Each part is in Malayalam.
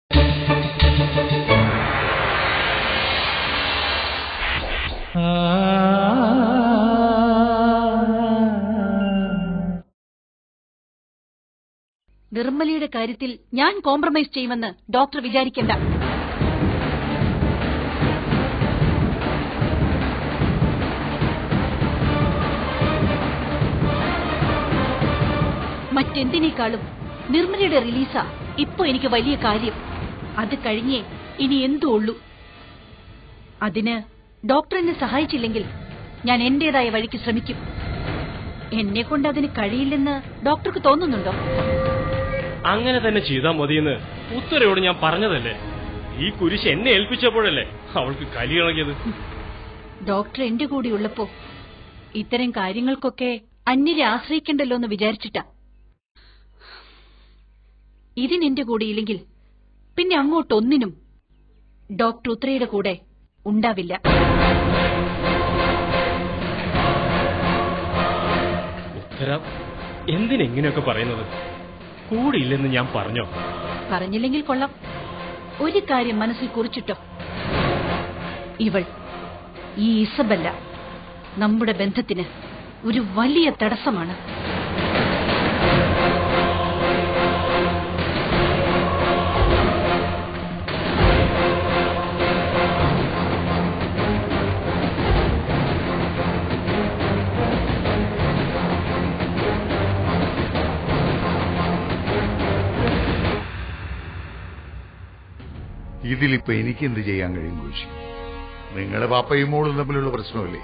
നിർമ്മലയുടെ കാര്യത്തിൽ ഞാൻ കോംപ്രമൈസ് ചെയ്യുമെന്ന് ഡോക്ടർ വിചാരിക്കണ്ട മറ്റെന്തിനേക്കാളും നിർമ്മലയുടെ റിലീസാ ഇപ്പൊ എനിക്ക് വലിയ കാര്യം അത് കഴിഞ്ഞേ ഇനി എന്തു ഉള്ളൂ അതിന് ഡോക്ടർ എന്നെ സഹായിച്ചില്ലെങ്കിൽ ഞാൻ എന്റേതായ വഴിക്ക് ശ്രമിക്കും എന്നെ കൊണ്ട് അതിന് കഴിയില്ലെന്ന് ഡോക്ടർക്ക് തോന്നുന്നുണ്ടോ അങ്ങനെ തന്നെ ചെയ്താൽ മതിയെന്ന് ഉത്തരയോട് ഞാൻ പറഞ്ഞതല്ലേ ഈ കുരിശ് എന്നെ ഏൽപ്പിച്ചപ്പോഴല്ലേ അവൾക്ക് കലിയിളകിയത് ഡോക്ടർ എന്റെ കൂടെ ഉള്ളപ്പോ ഇത്തരം കാര്യങ്ങൾക്കൊക്കെ അന്യരെ ആശ്രയിക്കണ്ടല്ലോ എന്ന് വിചാരിച്ചിട്ടാ ഇതിനെന്റെ കൂടെ ഇല്ലെങ്കിൽ പിന്നെ അങ്ങോട്ടൊന്നിനും ഡോക്ടർ ഉത്രയുടെ കൂടെ ഉണ്ടാവില്ല ഉത്തര എന്തിനെങ്ങനെയൊക്കെ പറയുന്നത് കൂടിയില്ലെന്ന് ഞാൻ പറഞ്ഞോ പറഞ്ഞില്ലെങ്കിൽ കൊള്ളാം ഒരു കാര്യം മനസ്സിൽ കുറിച്ചിട്ടോ ഇവൾ ഈ ഇസബല്ല നമ്മുടെ ബന്ധത്തിന് ഒരു വലിയ തടസ്സമാണ് ഇതിലിപ്പോ എനിക്ക് എന്ത് ചെയ്യാൻ കഴിയും കോശി നിങ്ങളെ പാപ്പയും മോളും തമ്മിലുള്ള പ്രശ്നമല്ലേ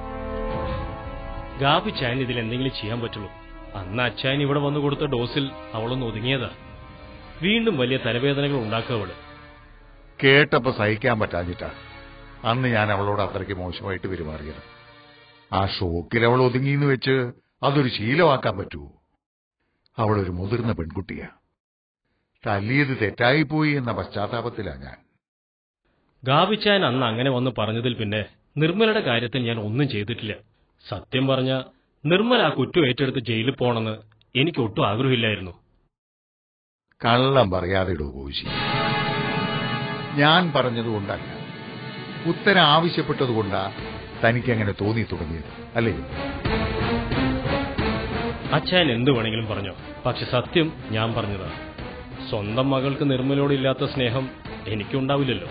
ഗാപിച്ചായൻ ഇതിൽ എന്തെങ്കിലും ചെയ്യാൻ പറ്റുള്ളൂ അന്ന് അച്ചായൻ ഇവിടെ വന്നു കൊടുത്ത ഡോസിൽ അവളൊന്ന് ഒതുങ്ങിയതാ വീണ്ടും വലിയ തലവേദനകൾ ഉണ്ടാക്കുക അവള് കേട്ടപ്പോ സഹിക്കാൻ പറ്റാഞ്ഞിട്ടാ അന്ന് ഞാൻ അവളോട് അത്രയ്ക്ക് മോശമായിട്ട് പെരുമാറിയത് ആ ഷോക്കിൽ അവൾ ഒതുങ്ങിയെന്ന് വെച്ച് അതൊരു ശീലമാക്കാൻ പറ്റുമോ അവളൊരു മുതിർന്ന പെൺകുട്ടിയാ തല്ലിയത് തെറ്റായിപ്പോയി എന്ന പശ്ചാത്താപത്തിലാ ഞാൻ ഗാപിച്ചായൻ അന്ന് അങ്ങനെ വന്ന് പറഞ്ഞതിൽ പിന്നെ നിർമ്മലയുടെ കാര്യത്തിൽ ഞാൻ ഒന്നും ചെയ്തിട്ടില്ല സത്യം പറഞ്ഞ നിർമ്മല ആ കുറ്റം ഏറ്റെടുത്ത് ജയിലിൽ പോണെന്ന് എനിക്ക് ഒട്ടും ആഗ്രഹമില്ലായിരുന്നു കള്ളം പറയാതെ ഇടൂ കോശി ഞാൻ പറഞ്ഞതുകൊണ്ടല്ല ഉത്തരം ആവശ്യപ്പെട്ടതുകൊണ്ടാ തനിക്കങ്ങനെ തോന്നി തുടങ്ങിയത് അല്ലേ അച്ചായൻ എന്തു വേണമെങ്കിലും പറഞ്ഞോ പക്ഷെ സത്യം ഞാൻ പറഞ്ഞതാ സ്വന്തം മകൾക്ക് നിർമ്മലോടില്ലാത്ത സ്നേഹം എനിക്കുണ്ടാവില്ലല്ലോ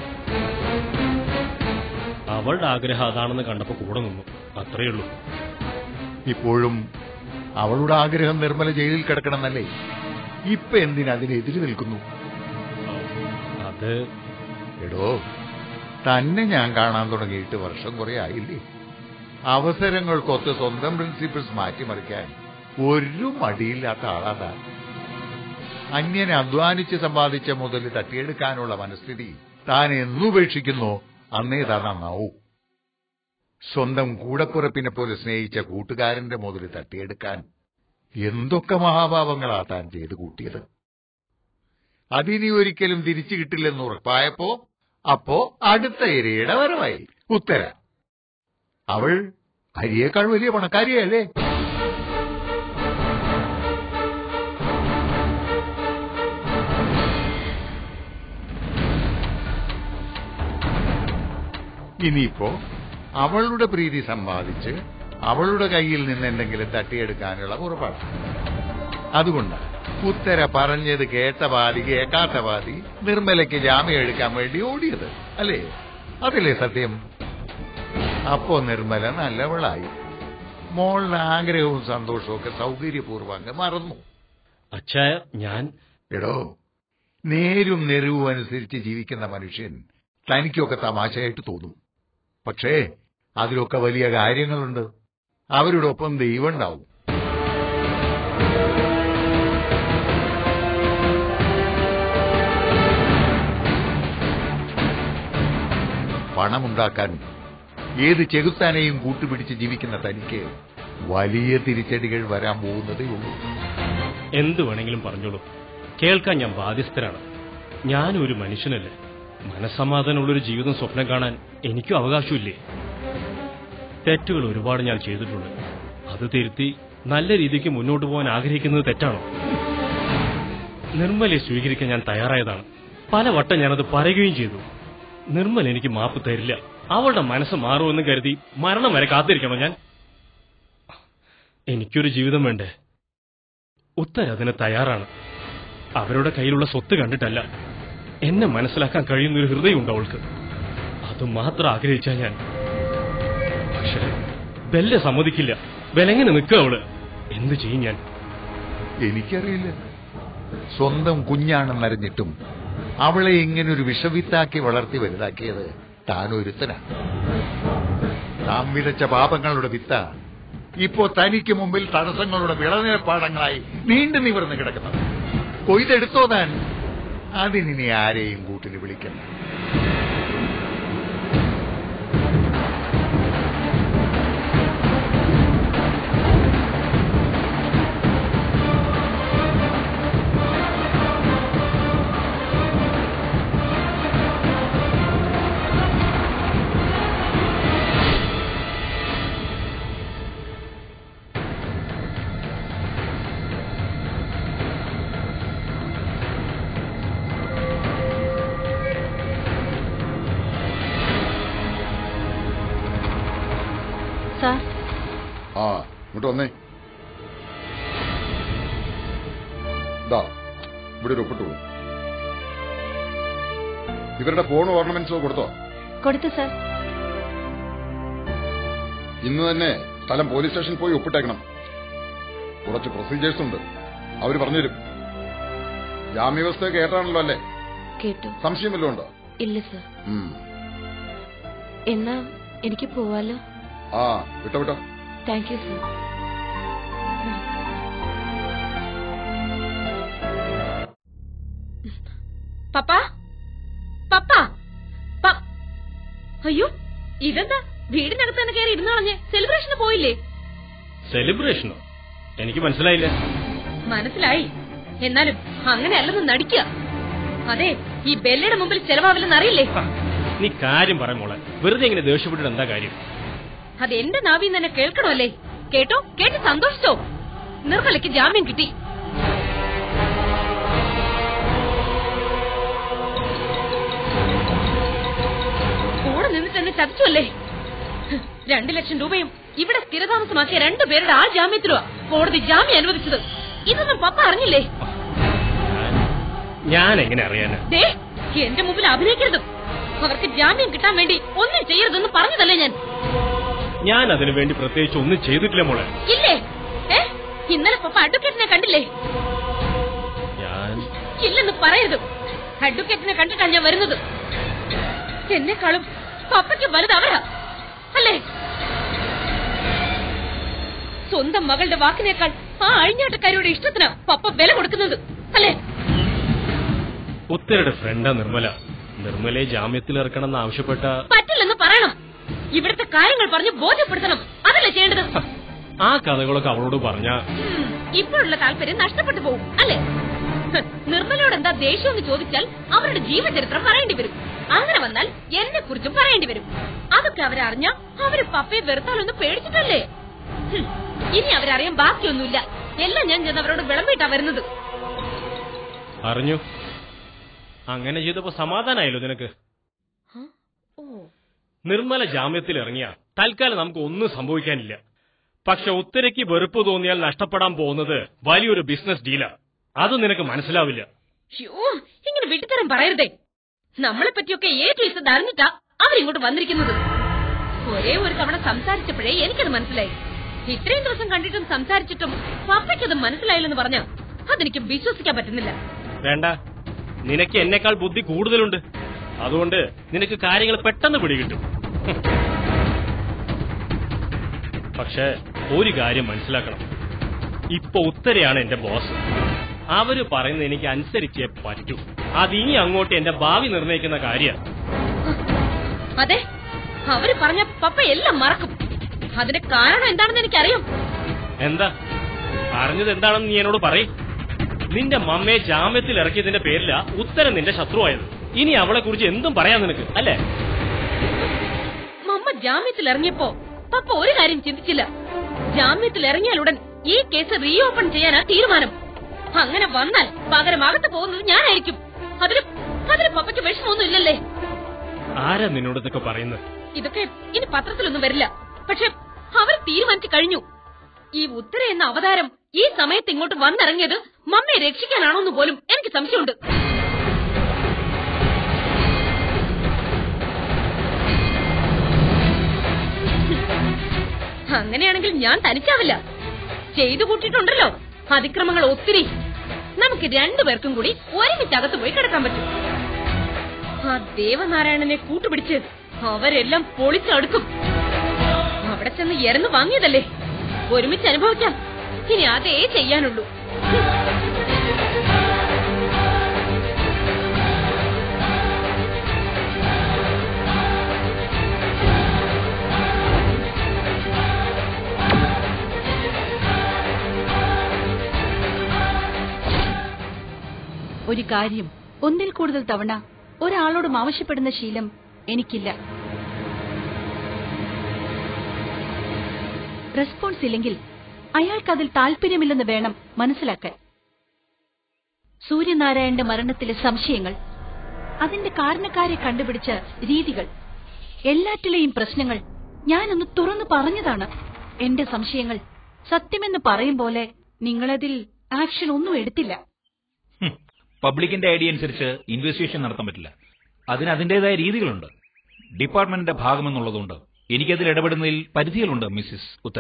അവളുടെ ആഗ്രഹം അതാണെന്ന് കണ്ടപ്പോ കൂടെ നിന്നു അത്രയേ ഉള്ളൂ ഇപ്പോഴും അവളുടെ ആഗ്രഹം നിർമ്മല ജയിലിൽ കിടക്കണമെന്നല്ലേ ഇപ്പൊ എന്തിനതിനെതിര് നിൽക്കുന്നു അത് എടോ തന്നെ ഞാൻ കാണാൻ തുടങ്ങിയിട്ട് വർഷം കുറെ ആയില്ലേ അവസരങ്ങൾക്കൊത്ത് സ്വന്തം പ്രിൻസിപ്പിൾസ് മാറ്റിമറിക്കാൻ ഒരു മടിയില്ലാത്ത ആളാ താൻ അന്യനെ അധ്വാനിച്ച് സമ്പാദിച്ച മുതൽ തട്ടിയെടുക്കാനുള്ള മനസ്ഥിതി താൻ എന്നുപേക്ഷിക്കുന്നോ അന്നേ താൻ നന്നാവൂ സ്വന്തം കൂടപ്പുറപ്പിനെ പോലെ സ്നേഹിച്ച കൂട്ടുകാരന്റെ മുതൽ തട്ടിയെടുക്കാൻ എന്തൊക്കെ മഹാഭാവങ്ങളാ താൻ ചെയ്തു കൂട്ടിയത് അതിനി ഒരിക്കലും തിരിച്ചു കിട്ടില്ലെന്ന് ഉറപ്പായപ്പോ അപ്പോ അടുത്ത ഇരയുടെ വരവായി ഉത്തര അവൾ ഹരിയേക്കാൾ വലിയ പണക്കാരിയല്ലേ ഇനിയിപ്പോ അവളുടെ പ്രീതി സമ്പാദിച്ച് അവളുടെ കയ്യിൽ നിന്ന് എന്തെങ്കിലും തട്ടിയെടുക്കാനുള്ള പുറപ്പാട് അതുകൊണ്ട് ഉത്തര പറഞ്ഞത് കേട്ട പാതി കേൾക്കാത്ത പാതി നിർമ്മലയ്ക്ക് ജാമ്യം എടുക്കാൻ വേണ്ടി ഓടിയത് അല്ലേ അതല്ലേ സത്യം അപ്പോ നിർമ്മല നല്ലവളായി മോളുടെ ആഗ്രഹവും സന്തോഷവും ഒക്കെ സൗകര്യപൂർവ്വം അങ്ങ് മറന്നു അച്ചായ ഞാൻ എടോ നേരും നെരുവും അനുസരിച്ച് ജീവിക്കുന്ന മനുഷ്യൻ തനിക്കൊക്കെ തമാശയായിട്ട് തോന്നും പക്ഷേ അതിലൊക്കെ വലിയ കാര്യങ്ങളുണ്ട് അവരുടെ ഒപ്പം ദൈവം ഉണ്ടാവും പണമുണ്ടാക്കാൻ ഏത് ചെകുത്താനെയും കൂട്ടുപിടിച്ച് ജീവിക്കുന്ന തനിക്ക് വലിയ തിരിച്ചടികൾ വരാൻ പോകുന്നതേ ഉള്ളൂ എന്തു വേണമെങ്കിലും പറഞ്ഞോളൂ കേൾക്കാൻ ഞാൻ ബാധ്യസ്ഥരാണ് ഞാനും ഒരു മനുഷ്യനല്ലേ മനസ്സമാധാനമുള്ളൊരു ജീവിതം സ്വപ്നം കാണാൻ എനിക്കും അവകാശമില്ലേ തെറ്റുകൾ ഒരുപാട് ഞാൻ ചെയ്തിട്ടുണ്ട് അത് തിരുത്തി നല്ല രീതിക്ക് മുന്നോട്ട് പോകാൻ ആഗ്രഹിക്കുന്നത് തെറ്റാണോ നിർമ്മലയെ സ്വീകരിക്കാൻ ഞാൻ തയ്യാറായതാണ് പല വട്ടം ഞാനത് പറയുകയും ചെയ്തു നിർമ്മൽ എനിക്ക് മാപ്പ് തരില്ല അവളുടെ മനസ്സ് മാറുമെന്ന് കരുതി മരണം വരെ കാത്തിരിക്കണോ ഞാൻ എനിക്കൊരു ജീവിതം വേണ്ടേ ഉത്തര അതിന് തയ്യാറാണ് അവരുടെ കയ്യിലുള്ള സ്വത്ത് കണ്ടിട്ടല്ല എന്നെ മനസ്സിലാക്കാൻ കഴിയുന്ന ഒരു ഹൃദയമുണ്ട് അവൾക്ക് അത് മാത്രം ആഗ്രഹിച്ചാ ഞാൻ പക്ഷേ ബെല്ല സമ്മതിക്കില്ല ബെലങ്ങനെ നിൽക്കുക അവള് എന്ത് ചെയ്യും ഞാൻ എനിക്കറിയില്ല സ്വന്തം കുഞ്ഞാണെന്നറിഞ്ഞിട്ടും അവളെ ഇങ്ങനെ ഒരു വിഷവിത്താക്കി വളർത്തി വലുതാക്കിയത് താൻ ഒരുത്തനാണ് താൻ വിതച്ച പാപങ്ങളുടെ വിത്ത ഇപ്പോ തനിക്ക് മുമ്പിൽ തടസ്സങ്ങളുടെ വിളനിലപ്പാടങ്ങളായി നീണ്ടു നിവർന്ന് കിടക്കുന്നത് കൊയ്തെടുത്തോ താൻ അതിനി ആരെയും കൂട്ടിന് വിളിക്കണം സാർ ആ ഇങ്ങോട്ട് വന്നേ ദാ ഇവിടെ ഒരു ഒപ്പിട്ടുള്ളൂ ഇവരുടെ ഫോൺ ഓർണമെന്റ്സോ കൊടുത്തോ കൊടുത്തു സാർ ഇന്ന് തന്നെ സ്ഥലം പോലീസ് സ്റ്റേഷനിൽ പോയി ഒപ്പിട്ടേക്കണം കുറച്ച് പ്രൊസീജിയേഴ്സ് ഉണ്ട് അവര് പറഞ്ഞുതരും ജാമ്യവ്യവസ്ഥ കേട്ടാണല്ലോ അല്ലേ കേട്ടു സംശയം വല്ലതും ഉണ്ടോ ഇല്ല സർ ഉം. എന്നാ എനിക്ക് പോവാലോ ആ വിട്ടോ വിട്ടോ താങ്ക് യു സർ പപ്പ പപ്പ പ- അയ്യോ ഇതെന്താ വീടിനകത്ത് തന്നെ കയറി ഇരുന്ന് കളഞ്ഞ് സെലിബ്രേഷന് പോയില്ലേ സെലിബ്രേഷനോ എനിക്ക് മനസ്സിലായില്ല മനസ്സിലായി എന്നാലും അങ്ങനെയല്ലെന്ന് നടിക്കുക അതെ ഈ ബെല്ലയുടെ മുമ്പിൽ ചെലവാവില്ലെന്ന് അറിയില്ലേ ഹ, നീ കാര്യം പറ മോളെ വെറുതെ ഇങ്ങനെ ദേഷ്യപ്പെട്ടിട്ട് എന്താ കാര്യം അത് എന്റെ നാവിൽ തന്നെ കേൾക്കണമല്ലേ കേട്ടോ കേട്ട് സന്തോഷിച്ചോ നിർമ്മലയ്ക്ക് ജാമ്യം കിട്ടി കൂടെ നിന്നിട്ട് എന്നെ ചതിച്ചുവല്ലേ ഹ്, രണ്ടു ലക്ഷം രൂപയും ഇവിടെ സ്ഥിരതാമസമാക്കിയ രണ്ടുപേരുടെ ആ ജാമ്യത്തിലുവാ കോടതി ജാമ്യം അനുവദിച്ചത് ഇതൊന്നും പപ്പ അറിഞ്ഞില്ലേ ഞാൻ എങ്ങനെ അറിയാന് ദേ എന്റെ മുമ്പിൽ അഭിനയിക്കരുത് അവർക്ക് ജാമ്യം കിട്ടാൻ വേണ്ടി ഒന്നും ചെയ്യരുതെന്ന് പറഞ്ഞതല്ലേ ഞാൻ ഞാൻ അതിനു വേണ്ടി പ്രത്യേകിച്ച് ഒന്നും ചെയ്തിട്ടില്ല മോളെ ഇല്ലേ ഏ ഇന്നലെ പപ്പ അഡ്വക്കേറ്റിനെ കണ്ടില്ലേ ഞാൻ ഇല്ലെന്ന് പറയരുത് അഡ്വക്കേറ്റിനെ കണ്ടിട്ടാണ് ഞാൻ വരുന്നത് എന്നെക്കാളും പപ്പയ്ക്ക് വലുത് അവരാ അല്ലേ സ്വന്തം മകളുടെ വാക്കിനേക്കാൾ ആ അഴിഞ്ഞാട്ടക്കാരിയുടെ ഇഷ്ടത്തിനാ പപ്പ വില കൊടുക്കുന്നത് അല്ലേ ഉത്തരയുടെ ഫ്രണ്ടാ നിർമ്മല നിർമ്മലയെ ജാമ്യത്തിൽ ഇറക്കണമെന്ന് ആവശ്യപ്പെട്ട പറ്റില്ലെന്ന് പറയണം ഇവിടുത്തെ കാര്യങ്ങൾ പറഞ്ഞ് ബോധ്യപ്പെടുത്തണം അതല്ലേ ചെയ്യേണ്ടത് ഹ, ആ കഥകളൊക്കെ അവളോട് പറഞ്ഞ ഉം, ഇപ്പോഴുള്ള താല്പര്യം നഷ്ടപ്പെട്ടു പോകും അല്ലേ ഹ്, നിർമ്മലയോട് എന്താ ദേഷ്യം എന്ന് ചോദിച്ചാൽ അവരുടെ ജീവചരിത്രം പറയേണ്ടി വരും അങ്ങനെ വന്നാൽ എന്നെ കുറിച്ചും പറയേണ്ടി വരും അതൊക്കെ അവരറിഞ്ഞ അവര് പപ്പയെ വെറുത്താലൊന്ന് പേടിച്ചിട്ടല്ലേ ഹും, ഇനി അവരറിയാൻ ബാക്കിയൊന്നുമില്ല എല്ലാം ഞാൻ ചെന്ന് അവരോട് വിളമ്പിട്ടാ വരുന്നത് അറിഞ്ഞു അങ്ങനെ ചെയ്തപ്പോ സമാധാനായല്ലോ നിനക്ക് ഓ നിർമ്മല ജാമ്യത്തിൽ ഇറങ്ങിയ തൽക്കാലം നമുക്ക് ഒന്നും സംഭവിക്കാനില്ല പക്ഷെ ഉത്തരയ്ക്ക് വെറുപ്പ് തോന്നിയാൽ നഷ്ടപ്പെടാൻ പോകുന്നത് വലിയൊരു ബിസിനസ് ഡീലാ അത് നിനക്ക് മനസ്സിലാവില്ല ഷ്യോ, ഇങ്ങനെ വിട്ടിത്തരം പറയരുതേ നമ്മളെ പറ്റിയൊക്കെ ഏ ടു ഇസഡ് അറിഞ്ഞിട്ടാ അവരിങ്ങോട്ട് വന്നിരിക്കുന്നത് ഒരേ ഒരു തവണ സംസാരിച്ചപ്പോഴേ എനിക്കത് മനസ്സിലായി ഇത്രയും ദിവസം കണ്ടിട്ടും സംസാരിച്ചിട്ടും പപ്പയ്ക്കത് മനസ്സിലായില്ലെന്ന് പറഞ്ഞ അതെനിക്ക് വിശ്വസിക്കാൻ പറ്റുന്നില്ല വേണ്ട നിനക്ക് എന്നെക്കാൾ ബുദ്ധി കൂടുതലുണ്ട് അതുകൊണ്ട് നിനക്ക് കാര്യങ്ങൾ പെട്ടെന്ന് പിടികിട്ടും ഹും. പക്ഷേ ഒരു കാര്യം മനസ്സിലാക്കണം ഇപ്പൊ ഉത്തരയാണ് എന്റെ ബോസ് അവര് പറയുന്നത് എനിക്ക് അനുസരിച്ചേ പറ്റൂ അതിനി അങ്ങോട്ട് എന്റെ ഭാവി നിർണ്ണയിക്കുന്ന കാര്യം അതെ അവര് പറഞ്ഞ പപ്പ എല്ലാം മറക്കും അതിന്റെ കാരണം എന്താണെന്ന് എനിക്കറിയാം എന്താ അറിഞ്ഞത് എന്താണെന്ന് നീ എന്നോട് പറയും നിന്റെ മമ്മയെ ജാമ്യത്തിൽ ഇറക്കിയതിന്റെ പേരിലാ ഉത്തരം നിന്റെ ശത്രുവായത് ഇനി അവളെ കുറിച്ച് എന്തും പറയാം നിനക്ക് അല്ലേ മമ്മ ജാമ്യത്തിൽ ഇറങ്ങിയപ്പോ പപ്പ ഒരു കാര്യം ചിന്തിച്ചില്ല ജാമ്യത്തിൽ ഇറങ്ങിയാലുടൻ ഈ കേസ് റീഓപ്പൺ ചെയ്യാനാ തീരുമാനം അങ്ങനെ വന്നാൽ പകരം അകത്ത് പോകുന്നത് ഞാനായിരിക്കും അതിന് അതിന് പപ്പയ്ക്ക് വിഷമമൊന്നും ഇല്ലല്ലേ ആരാ നിന്നോട് ഇതൊക്കെ പറയുന്നത് ഇതൊക്കെ ഇനി പത്രത്തിലൊന്നും വരില്ല പക്ഷെ അവർ തീരുമാനിച്ചു കഴിഞ്ഞു ഈ ഉത്തര എന്ന അവതാരം ഈ സമയത്ത് ഇങ്ങോട്ട് വന്നിറങ്ങിയത് മമ്മയെ രക്ഷിക്കാനാണോന്ന് പോലും എനിക്ക് സംശയമുണ്ട് അങ്ങനെയാണെങ്കിൽ ഞാൻ തനിച്ചാവില്ല ചെയ്തു കൂട്ടിയിട്ടുണ്ടല്ലോ അതിക്രമങ്ങൾ ഒത്തിരി നമുക്ക് രണ്ടുപേർക്കും കൂടി ഒരുമിച്ച് അകത്ത് പോയി കിടക്കാൻ പറ്റും ആ ദേവനാരായണനെ കൂട്ടുപിടിച്ച് അവരെല്ലാം പൊളിച്ചടുക്കും അവിടെ ചെന്ന് എരന്ന് വാങ്ങിയതല്ലേ ഒരുമിച്ച് അനുഭവിക്കാം ഇനി അതേ ചെയ്യാനുള്ളൂ ഒരു കാര്യം ഒന്നിൽ കൂടുതൽ തവണ ഒരാളോടും ആവശ്യപ്പെടുന്ന ശീലം എനിക്കില്ല റെസ്പോൺസ് ഇല്ലെങ്കിൽ അയാൾക്ക് അതിൽ താല്പര്യമില്ലെന്ന് വേണം മനസ്സിലാക്കാൻ സൂര്യനാരായണന്റെ മരണത്തിലെ സംശയങ്ങൾ അതിന്റെ കാരണക്കാരെ കണ്ടുപിടിച്ച രീതികൾ എല്ലാറ്റിലെയും പ്രശ്നങ്ങൾ ഞാനൊന്ന് തുറന്നു പറഞ്ഞതാണ് എന്റെ സംശയങ്ങൾ സത്യമെന്ന് പറയും പോലെ നിങ്ങളതിൽ ആക്ഷൻ ഒന്നും എടുത്തില്ല ഹും. പബ്ലിക്കിന്റെ ഐഡിയ അനുസരിച്ച് ഇൻവെസ്റ്റിഗേഷൻ നടത്താൻ പറ്റില്ല അതിന് അതിന്റേതായ രീതികളുണ്ട് ഡിപ്പാർട്ട്മെന്റിന്റെ ഭാഗമെന്നുള്ളതുകൊണ്ട് എനിക്കതിൽ ഇടപെടുന്നതിൽ പരിധികളുണ്ട് മിസ്സിസ് ഉത്തര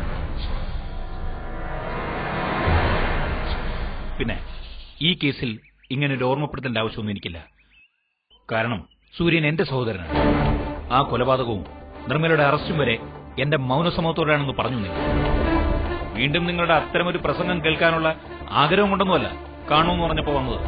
പിന്നെ ഈ കേസിൽ ഇങ്ങനെ ഒരു ഓർമ്മപ്പെടുത്തേണ്ട ആവശ്യമൊന്നും എനിക്കില്ല കാരണം സൂര്യൻ എന്റെ സഹോദരനാണ് ആ കൊലപാതകവും നിർമ്മലയുടെ അറസ്റ്റും വരെ എന്റെ മൗനസമത്തോടെയാണെന്ന് പറഞ്ഞു നിങ്ങൾ വീണ്ടും നിങ്ങളുടെ അത്തരമൊരു പ്രസംഗം കേൾക്കാനുള്ള ആഗ്രഹം കൊണ്ടൊന്നുമല്ല കാണുമെന്ന് പറഞ്ഞപ്പോ വന്നത്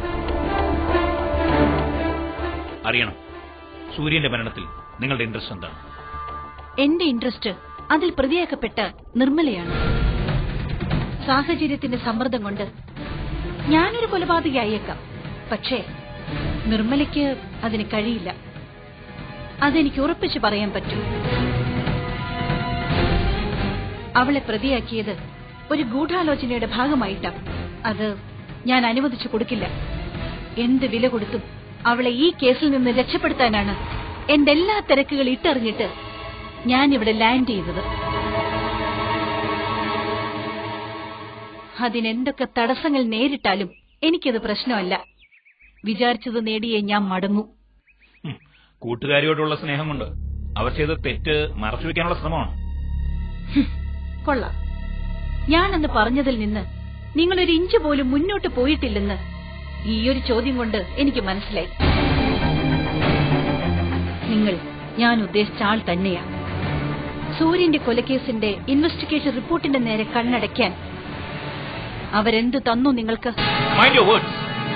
അറിയണം സൂര്യന്റെ മരണത്തിൽ നിങ്ങളുടെ ഇൻട്രസ്റ്റ് എന്താണ് എന്റെ ഇൻട്രസ്റ്റ് അതിൽ പ്രതിയാക്കപ്പെട്ട നിർമ്മലയാണ് സാഹചര്യത്തിന്റെ സമ്മർദ്ദം കൊണ്ട് ഞാനൊരു കൊലപാതകയായേക്കാം പക്ഷേ നിർമ്മലയ്ക്ക് അതിന് കഴിയില്ല അതെനിക്ക് ഉറപ്പിച്ചു പറയാൻ പറ്റും അവളെ പ്രതിയാക്കിയത് ഒരു ഗൂഢാലോചനയുടെ ഭാഗമായിട്ടാ അത് ഞാൻ അനുവദിച്ചു കൊടുക്കില്ല എന്ത് വില കൊടുത്തും അവളെ ഈ കേസിൽ നിന്ന് രക്ഷപ്പെടുത്താനാണ് എന്റെ എല്ലാ തിരക്കുകൾ ഇട്ടെറിഞ്ഞിട്ട് ഞാൻ ഇവിടെ ലാൻഡ് ചെയ്തത് അതിനെന്തൊക്കെ തടസ്സങ്ങൾ നേരിട്ടാലും എനിക്കത് പ്രശ്നമല്ല വിചാരിച്ചത് നേടിയേ ഞാൻ മടങ്ങൂ ഹും, കൂട്ടുകാരിയോടുള്ള സ്നേഹം കൊണ്ട് അവർ ചെയ്ത തെറ്റ് മറച്ചുവെക്കാനുള്ള ശ്രമമാണ് കൊള്ളാം ഞാനന്ന് പറഞ്ഞതിൽ നിന്ന് നിങ്ങളൊരു ഇഞ്ച് പോലും മുന്നോട്ട് പോയിട്ടില്ലെന്ന് ഈയൊരു ചോദ്യം കൊണ്ട് എനിക്ക് മനസ്സിലായി നിങ്ങൾ ഞാൻ ഉദ്ദേശിച്ച ആൾ തന്നെയാ സൂര്യന്റെ കൊലക്കേസിന്റെ ഇൻവെസ്റ്റിഗേഷൻ റിപ്പോർട്ടിന്റെ നേരെ കണ്ണടയ്ക്കാൻ അവരെന്ത് തന്നു നിങ്ങൾക്ക് മൈൻഡ് യുവർ വേർഡ്സ്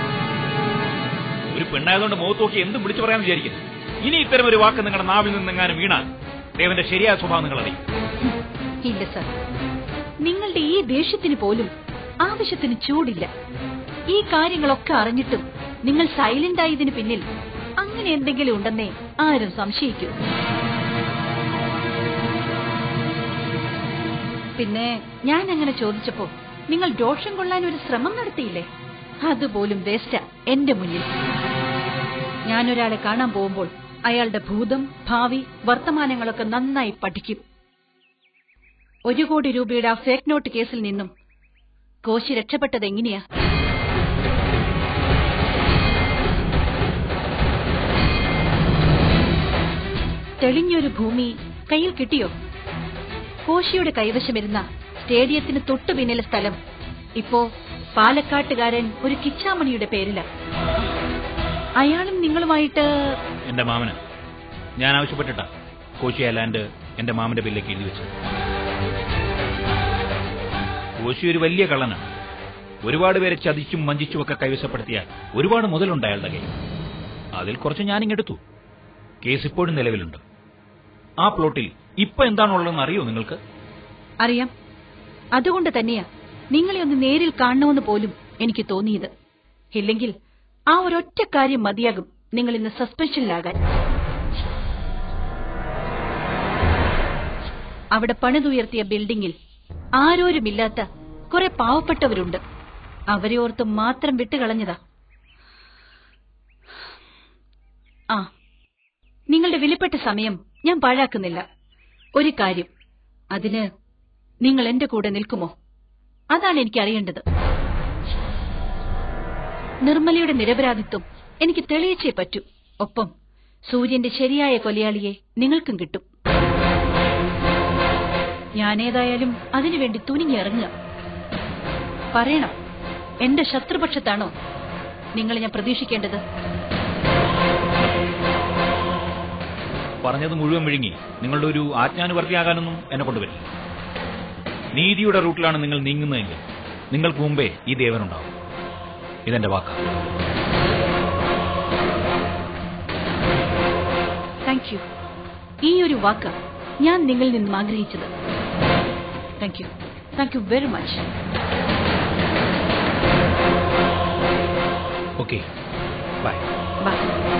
ഒരു പെണ്ണായതുകൊണ്ട് മുഖത്ത് നോക്കി എന്തും വിളിച്ചു പറയാൻ വിചാരിക്കുന്നു ഇനി ഇത്തരം ഒരു വാക്ക് നിങ്ങളുടെ നാവിൽ നിന്നെങ്ങാനും വീണാൽ ദേവന്റെ ശരിയായ സ്വഭാവം നിങ്ങൾ അറിയും ഇല്ല സർ നിങ്ങളുടെ ഈ ദേഷ്യത്തിന് പോലും ആവശ്യത്തിന് ചൂടില്ല ഈ കാര്യങ്ങളൊക്കെ അറിഞ്ഞിട്ടും നിങ്ങൾ സൈലന്റ് ആയതിനു പിന്നിൽ അങ്ങനെ എന്തെങ്കിലും ഉണ്ടെന്നേ ആരും സംശയിക്കൂ പിന്നെ ഞാൻ അങ്ങനെ ചോദിച്ചപ്പോ നിങ്ങൾ ദോഷം കൊള്ളാൻ ഒരു ശ്രമം നടത്തിയില്ലേ അതുപോലും വേസ്റ്റാ എന്റെ മുന്നിൽ ഞാനൊരാളെ കാണാൻ പോകുമ്പോൾ അയാളുടെ ഭൂതം ഭാവി വർത്തമാനങ്ങളൊക്കെ നന്നായി പഠിക്കും ഒരു കോടി രൂപയുടെ ആ ഫേക്ക് നോട്ട് കേസിൽ നിന്നും കോശി രക്ഷപ്പെട്ടത് എങ്ങനെയാ തെളിഞ്ഞൊരു ഭൂമി കയ്യിൽ കിട്ടിയോ കോശിയുടെ കൈവശമിരുന്ന സ്റ്റേഡിയത്തിന് തൊട്ടു പിന്നിലെ സ്ഥലം ഇപ്പോ പാലക്കാട്ടുകാരൻ ഒരു കിച്ചാമണിയുടെ പേരില അയാളും നിങ്ങളുമായിട്ട് എന്റെ മാമന് ഞാൻ ആവശ്യപ്പെട്ടിട്ടാ കോശി ഐലാൻഡ് എന്റെ മാമന്റെ പേരിലേക്ക് എഴുതി വെച്ചത് കോശി ഒരു വലിയ കള്ളനാണ് ഒരുപാട് പേരെ ചതിച്ചും വഞ്ചിച്ചുമൊക്കെ കൈവശപ്പെടുത്തിയ ഒരുപാട് മുതലുണ്ട് അയാളുടെ കയ്യിൽ അതിൽ കുറച്ച് ഞാനിങ്ങെടുത്തു കേസ് ഇപ്പോഴും നിലവിലുണ്ട് ആ പ്ലോട്ടിൽ ഇപ്പൊ എന്താണുള്ളതെന്ന് അറിയോ നിങ്ങൾക്ക് അറിയാം അതുകൊണ്ട് തന്നെയാ നിങ്ങളെ ഒന്ന് നേരിൽ കാണണമെന്ന് പോലും എനിക്ക് തോന്നിയത് ഇല്ലെങ്കിൽ ആ ഒരൊറ്റ കാര്യം മതിയാകും നിങ്ങൾ ഇന്ന് സസ്പെൻഷനിലാകാൻ അവിടെ പണിതുയർത്തിയ ബിൽഡിംഗിൽ ആരോരുമില്ലാത്ത കുറെ പാവപ്പെട്ടവരുണ്ട് അവരെ ഓർത്ത് മാത്രം വിട്ടുകളഞ്ഞതാ ആ നിങ്ങളുടെ വിലപ്പെട്ട സമയം ഞാൻ പാഴാക്കുന്നില്ല ഒരു കാര്യം അതിന് നിങ്ങൾ എന്റെ കൂടെ നിൽക്കുമോ അതാണ് എനിക്ക് അറിയേണ്ടത് നിർമ്മലയുടെ നിരപരാധിത്വം എനിക്ക് തെളിയിച്ചേ പറ്റൂ ഒപ്പം സൂര്യന്റെ ശരിയായ കൊലയാളിയെ നിങ്ങൾക്കും കിട്ടും ഞാനേതായാലും അതിനുവേണ്ടി തുനിഞ്ഞിറങ്ങുക പറയണം എന്റെ ശത്രുപക്ഷത്താണോ നിങ്ങൾ ഞാൻ പ്രതീക്ഷിക്കേണ്ടത് പറഞ്ഞത് മുഴുവൻ വിഴുങ്ങി നിങ്ങളുടെ ഒരു ആജ്ഞാനുവർത്തിയാകാനൊന്നും എന്നെ കൊണ്ടുവരില്ല നീതിയുടെ റൂട്ടിലാണ് നിങ്ങൾ നീങ്ങുന്നതെങ്കിൽ നിങ്ങൾക്ക് മുമ്പേ ഈ ദേവനുണ്ടാവും ഇതെന്റെ വാക്കാണ് താങ്ക് യു ഈ ഒരു വാക്ക് ഞാൻ നിങ്ങളിൽ നിന്നും ആഗ്രഹിച്ചത് thank you thank you very much okay bye bye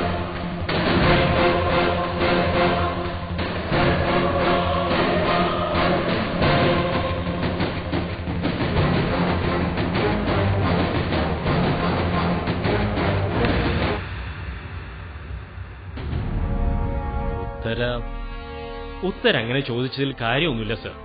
ഉത്തര ഉത്തര അങ്ങനെ ചോദിച്ചതിൽ കാര്യമൊന്നുമില്ല സർ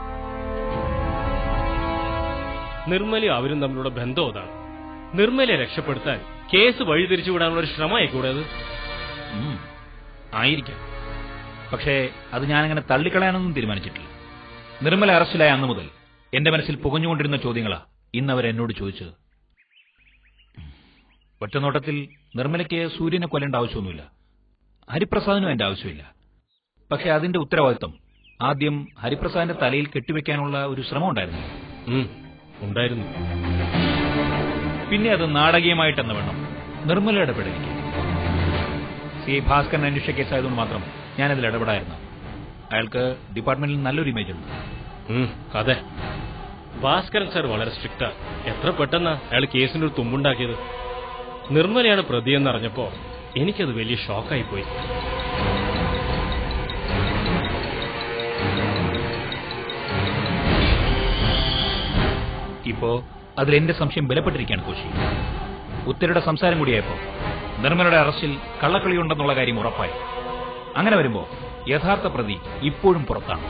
നിർമ്മലയും അവരും തമ്മിലുള്ള ബന്ധം അതാണ് നിർമ്മലയെ രക്ഷപ്പെടുത്താൻ കേസ് വഴിതിരിച്ചു വിടാനുള്ള ഒരു ശ്രമമായിക്കൂടെ അത് ഉം. ആയിരിക്കാം പക്ഷേ അത് ഞാനങ്ങനെ തള്ളിക്കളയാനൊന്നും തീരുമാനിച്ചിട്ടില്ല നിർമ്മല അറസ്റ്റിലായ അന്നു മുതൽ എന്റെ മനസ്സിൽ പുകഞ്ഞുകൊണ്ടിരുന്ന ചോദ്യങ്ങളാ ഇന്ന് അവർ എന്നോട് ചോദിച്ചത് ഒറ്റനോട്ടത്തിൽ നിർമ്മലയ്ക്ക് സൂര്യനെ കൊല്ലേണ്ട ആവശ്യമൊന്നുമില്ല ഹരിപ്രസാദിനും എന്റെ ആവശ്യമില്ല പക്ഷെ അതിന്റെ ഉത്തരവാദിത്വം ആദ്യം ഹരിപ്രസാദിന്റെ തലയിൽ കെട്ടിവെക്കാനുള്ള ഒരു ശ്രമം ഉണ്ടായിരുന്നു ഉം, ഉണ്ടായിരുന്നു പിന്നെ അത് നാടകീയമായിട്ടെന്ന് വേണം നിർമ്മലയുടെ പിടലിക്ക് സി ഭാസ്കരൻ അന്വേഷിച്ച കേസായതുകൊണ്ട് മാത്രം ഞാനതിൽ ഇടപെടായിരുന്നു അയാൾക്ക് ഡിപ്പാർട്ട്മെന്റിൽ നല്ലൊരു ഇമേജ് ഉണ്ട് ഉം, അതെ ഭാസ്കരൻ സാർ വളരെ സ്ട്രിക്റ്റാ എത്ര പെട്ടെന്നാ അയാൾ കേസിന്റെ ഒരു തുമ്പുണ്ടാക്കിയത് നിർമ്മലയാണ് പ്രതിയെന്ന് അറിഞ്ഞപ്പോ എനിക്കത് വലിയ ഷോക്കായി പോയി ഇപ്പോ അതിൽ എന്റെ സംശയം ബലപ്പെട്ടിരിക്കുകയാണ് കോശി ഉത്തരയുടെ സംസാരം കൂടിയായപ്പോ നിർമ്മലയുടെ അറസ്റ്റിൽ കള്ളക്കളിയുണ്ടെന്നുള്ള കാര്യം ഉറപ്പായി അങ്ങനെ വരുമ്പോ യഥാർത്ഥ പ്രതി ഇപ്പോഴും പുറത്താണ്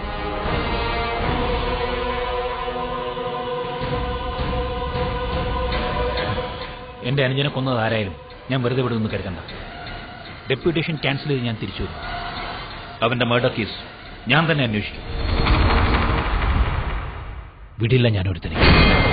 എന്റെ അനുജനെ കൊന്നത് ആരായാലും ഞാൻ വെറുതെ വിടുമെന്ന് കരുതണ്ട ഡെപ്യൂട്ടേഷൻ ക്യാൻസൽ ചെയ്ത് ഞാൻ തിരിച്ചു വരും അവന്റെ മർഡർ കേസ് ഞാൻ തന്നെ അന്വേഷിക്കും വിടില്ല ഞാൻ ഒരുത്തനെ